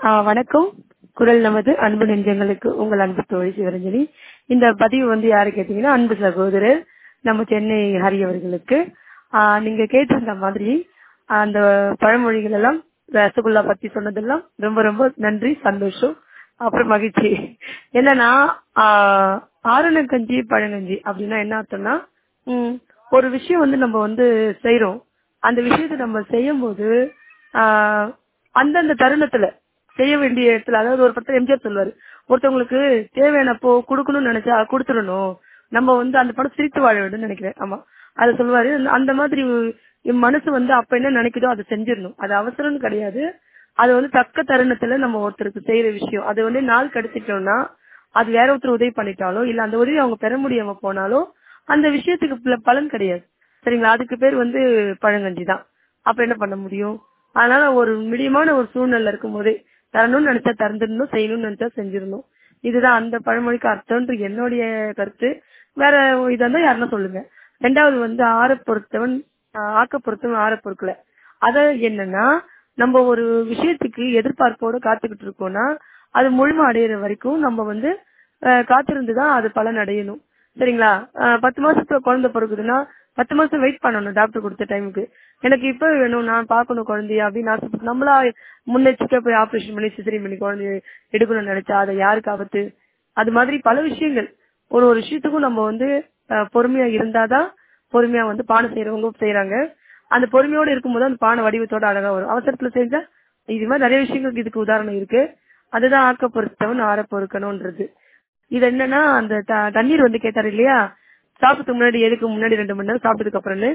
ஆ, வணக்கம் குரல் நமது அன்பு நெஞ்சங்களுக்கு உங்கள் அன்பு தோழி சிவரஞ்சனி இந்த பதிவு வந்து யாரு கேட்டீங்கன்னா அன்பு சகோதரர் நம்ம சென்னை ஹரி அவர்களுக்கு ஆ, நீங்க கேட்டிருந்த மாதிரி அந்த பழமொழிகள் எல்லாம் ரசகுல்லா பத்தி சொன்னதெல்லாம் ரொம்ப ரொம்ப நன்றி சந்தோஷம் அப்புறம் மகிழ்ச்சி என்னன்னா ஆ, ஆரணக்கஞ்சி பழங்கஞ்சி அப்படின்னா என்ன அர்த்தம்னா ம், ஒரு விஷயம் வந்து நம்ம வந்து செய்றோம் அந்த விஷயத்தை நம்ம செய்யும் போது ஆஹ், அந்தந்த தருணத்துல செய்ய வேண்டிய இடத்துல அதாவது ஒரு படத்துல எம்ஜிஆர் சொல்லுவாரு ஒருத்தவங்களுக்கு தேவையானப்போ கொடுக்கணும்னு நினைச்சா கொடுத்துடணும் நம்ம வந்து அந்த படம் சிரித்து வாழ வேண்டும் நினைக்கிறேன் ஆமா அதை சொல்லுவாரு அந்த- அந்த மாதிரி என் மனசு வந்து அப்ப என்ன நினைக்குதோ அதை செஞ்சிடணும் அது அவசரம்னு கிடையாது அது வந்து தக்க தருணத்துல நம்ம ஒருத்தருக்கு செய்யற விஷயம் அது வந்து நாள் கிடைச்சிட்டோம்னா அது வேற ஒருத்தர் உதவி பண்ணிட்டாலோ இல்ல அந்த உதவி அவங்க பெற முடியாம போனாலோ அந்த விஷயத்துக்கு பல- பலன் கிடையாது சரிங்களா அதுக்கு பேர் வந்து பழங்கஞ்சி தான் அப்ப என்ன பண்ண முடியும் அதனால ஒரு மீடியமான ஒரு சூழ்நிலை இருக்கும் போதே தரணும்னு நினைச்சா தந்துடணும் செய்யணும்னு நினைச்சா செஞ்சிடணும் இதுதான் அந்த பழமொழிக்கு அர்த்தம்ன்ற என்னுடைய கருத்து வேற இதா இருந்தா யாருன்னா சொல்லுங்க ரெண்டாவது வந்து ஆற பொறுத்தவன் ஆஹ் ஆக்க பொறுத்தவன் ஆற பொறுக்கல அத என்னன்னா நம்ம ஒரு விஷயத்துக்கு எதிர்பார்ப்போட காத்துக்கிட்டு இருக்கோம்னா அது முழுமை அடையிற வரைக்கும் நம்ம வந்து ஆஹ் காத்திருந்துதான் அது பலன் அடையணும் சரிங்களா ஆஹ் பத்து மாசத்துல குழந்தை பிறகுதுன்னா பத்து மாசம் வெயிட் பண்ணணும் டாக்டர் கொடுத்த டைமுக்கு எனக்கு இப்ப வேணும் நான் பார்க்கணும் குழந்தைய அப்படின்னு ஆசைப்பட்டு நம்மளா முன்னெச்சரிக்கை போய் ஆபரேஷன் பண்ணி சிசரின் பண்ணி குழந்தைய எடுக்கணும்னு நினைச்சா அதை யாருக்கு ஆபத்து அது மாதிரி பல விஷயங்கள் ஒரு ஒரு விஷயத்துக்கும் நம்ம வந்து ஆஹ் பொறுமையா இருந்தாதான் பொறுமையா வந்து பானை செய்யறவங்க செய்யறாங்க அந்த பொறுமையோட இருக்கும்போது அந்த பானை வடிவத்தோட அழகா வரும் அவசரத்துல செஞ்சா இது மாதிரி நிறைய விஷயங்களுக்கு இதுக்கு உதாரணம் இருக்கு அதுதான் ஆக்க பொறுத்தவன் ஆற பொறுக்கணும்ன்றது இது என்னன்னா அந்த த- தண்ணீர் வந்து கேட்டாரு இல்லையா சாப்பிட்டதுக்கு முன்னாடி எதுக்கு முன்னாடி ரெண்டு மணி நேரம் சாப்பிட்டதுக்கு அப்புறம்னு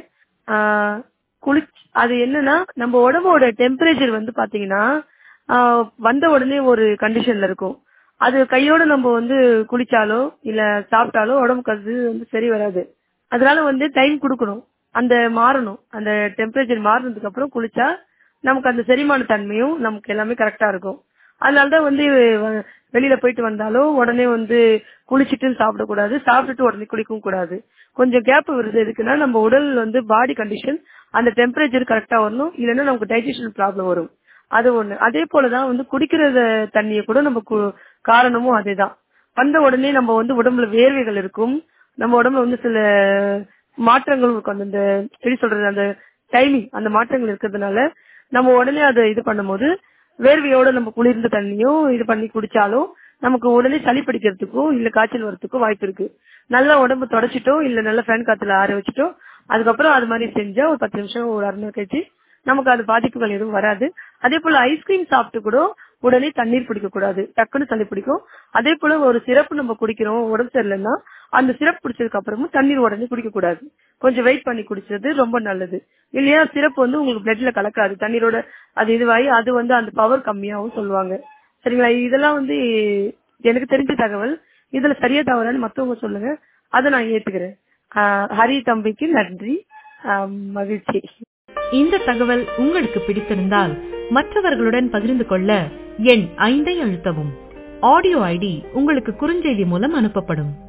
ஆஹ் குளிச் அது என்னன்னா நம்ம உடம்போட டெம்பரேச்சர் வந்து பாத்தீங்கன்னா ஆஹ் வந்த உடனே ஒரு கண்டிஷன்ல இருக்கும் அது கையோட நம்ம வந்து குளிச்சாலோ இல்ல சாப்பிட்டாலோ உடம்புக்கு அது வந்து சரி வராது அதனால வந்து டைம் கொடுக்கணும் அந்த மாறணும் அந்த டெம்பரேச்சர் மாறினதுக்கு அப்புறம் குளிச்சா நமக்கு அந்த செரிமான தன்மையும் நமக்கு எல்லாமே கரெக்டா இருக்கும் அதனாலதான் வந்து வ- வெளியில போயிட்டு வந்தாலும் உடனே வந்து குளிச்சிட்டு சாப்பிடக்கூடாது சாப்பிட்டுட்டு உடனே குளிக்கவும் கூடாது கொஞ்சம் கேப் வருது எதுக்குன்னா நம்ம உடல் வந்து பாடி கண்டிஷன் அந்த டெம்பரேச்சர் கரெக்டா வரணும் இல்லைன்னா நமக்கு டைஜஷன் ப்ராப்ளம் வரும் அது ஒண்ணு அதே போலதான் வந்து குடிக்கிற தண்ணியை கூட நம்ம கு- காரணமும் அதேதான் வந்த உடனே நம்ம வந்து உடம்புல வேர்வைகள் இருக்கும் நம்ம உடம்புல வந்து சில மாற்றங்களும் இருக்கும் அந்த அந்த எப்படி சொல்றது அந்த டைமிங் அந்த மாற்றங்கள் இருக்கிறதுனால நம்ம உடனே அதை இது பண்ணும்போது வேர்வையோட நம்ம குளிர்ந்த தண்ணியும் இது பண்ணி குடிச்சாலும் நமக்கு உடனே சளி பிடிக்கிறதுக்கும் இல்ல காய்ச்சல் வரதுக்கும் வாய்ப்பு இருக்கு நல்லா உடம்பு தொடச்சிட்டோ இல்ல நல்ல ஃபேன் காத்துல ஆற வச்சுட்டோ அதுக்கப்புறம் அது மாதிரி செஞ்சா ஒரு பத்து நிமிஷம் ஒரு அரை மணி நேரம் கழிச்சு நமக்கு அது பாதிப்புகள் எதுவும் வராது அதே போல ஐஸ்கிரீம் சாப்பிட்டு கூட உடனே தண்ணீர் குடிக்க கூடாது டக்குன்னு சளி பிடிக்கும் அதே போல ஒரு சிறப்பு நம்ம குடிக்கிறோம் உடம்பு சரியில்லைன்னா அந்த சிறப்பு குடிச்சதுக்கு அப்புறமும் தண்ணீர் உடனே குடிக்க கூடாது கொஞ்சம் வெயிட் பண்ணி குடிச்சது ரொம்ப நல்லது இல்லையா சிறப்பு வந்து உங்களுக்கு பிளட்ல கலக்காது தண்ணீரோட அது இதுவாகி அது வந்து அந்த பவர் கம்மியாகவும் சொல்லுவாங்க சரிங்களா இதெல்லாம் வந்து எனக்கு தெரிஞ்ச தகவல் இதுல சரியா தவறான்னு மத்தவங்க சொல்லுங்க அதை நான் ஏத்துக்கிறேன் ஆஹ் ஹரி தம்பிக்கு நன்றி ஆஹ் மகிழ்ச்சி இந்த தகவல் உங்களுக்கு பிடித்திருந்தால் மற்றவர்களுடன் பகிர்ந்து கொள்ள எண் ஐந்தை அழுத்தவும் ஆடியோ ஐடி உங்களுக்கு குறுஞ்செய்தி மூலம் அனுப்பப்படும்